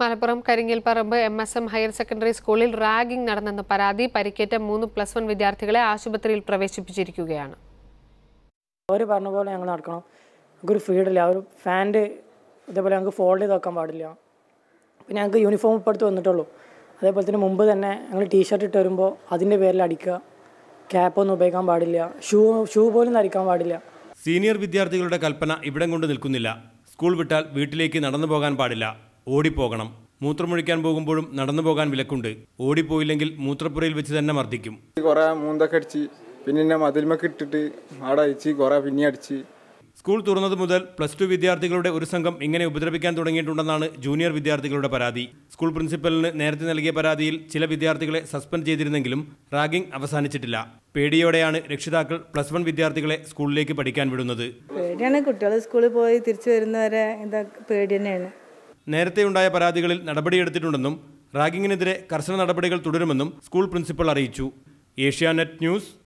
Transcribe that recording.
Malappuram Karingilparamba M S M higher secondary സ്കൂളിൽ ragging നടന്നെന്ന പരാതി പരിക്കേറ്റ മൂന്ന് പ്ലസ് വൺ വിദ്യാർത്ഥികളെ ആശുപത്രിയിൽ പ്രവേശിപ്പിച്ചിരിക്കുകയാണ് അവർ പറഞ്ഞ പോലെ ഞങ്ങൾ നടക്കണം ഞങ്ങൾക്കൊരു ഫ്രീഡില്ല ആ ഒരു ഫാൻറ്റ് ഇതേപോലെ ഞങ്ങൾക്ക് ഫോൾഡ് ചെയ്ത് വെക്കാൻ പാടില്ല പിന്നെ ഞങ്ങൾക്ക് യൂണിഫോം ഇപ്പോൾ അടുത്ത് വന്നിട്ടുള്ളൂ അതേപോലെ തന്നെ മുമ്പ് തന്നെ ഞങ്ങൾ ടീഷർട്ട് ഇട്ട് വരുമ്പോൾ അതിൻ്റെ പേരിൽ അടിക്കുക ക്യാപ്പൊന്നും ഉപയോഗിക്കാൻ പാടില്ല ഷൂ ഷൂ പോലും ധരിക്കാൻ പാടില്ല സീനിയർ വിദ്യാർത്ഥികളുടെ കൽപ്പന ഇവിടം കൊണ്ട് നിൽക്കുന്നില്ല സ്കൂൾ വിട്ടാൽ വീട്ടിലേക്ക് നടന്നു പോകാൻ പാടില്ല ഓടിപ്പോകണം മൂത്രമൊഴിക്കാൻ പോകുമ്പോഴും നടന്നു പോകാൻ വിലക്കുണ്ട് ഓടിപ്പോയില്ലെങ്കിൽ മൂത്രപ്പുരയിൽ വെച്ച് തന്നെ മർദ്ദിക്കും കുറേ മൂന്തൊക്കെ അടിച്ച് പിന്നെ എന്നെ മതിൽമൊക്കെ ഇട്ടിട്ട് അവിടെ അടിച്ച് കുറേ പിന്നെ അടിച്ച് സ്കൂൾ തുറന്നതു മുതൽ പ്ലസ് ടു വിദ്യാർത്ഥികളുടെ ഒരു സംഘം ഇങ്ങനെ ഉപദ്രവിക്കാൻ തുടങ്ങിയിട്ടുണ്ടെന്നാണ് ജൂനിയർ വിദ്യാർത്ഥികളുടെ പരാതി സ്കൂൾ പ്രിൻസിപ്പലിന് നേരത്തെ നൽകിയ പരാതിയിൽ ചില വിദ്യാർത്ഥികളെ സസ്പെൻഡ് ചെയ്തിരുന്നെങ്കിലും റാഗിംഗ് അവസാനിച്ചിട്ടില്ല പേടിയോടെയാണ് രക്ഷിതാക്കൾ പ്ലസ് വൺ വിദ്യാർത്ഥികളെ സ്കൂളിലേക്ക് പഠിക്കാൻ വിടുന്നത് പേടിയാണ് കുട്ടികൾ സ്കൂളിൽ പോയി തിരിച്ചു വരുന്നവരെ എന്താ പേടി തന്നെയാണ് നേരത്തെയുണ്ടായ പരാതികളിൽ നടപടിയെടുത്തിട്ടുണ്ടെന്നും റാഗിങ്ങിനെതിരെ കർശന നടപടികൾ തുടരുമെന്നും സ്കൂൾ പ്രിൻസിപ്പൽ അറിയിച്ചു ഏഷ്യാനെറ്റ് ന്യൂസ്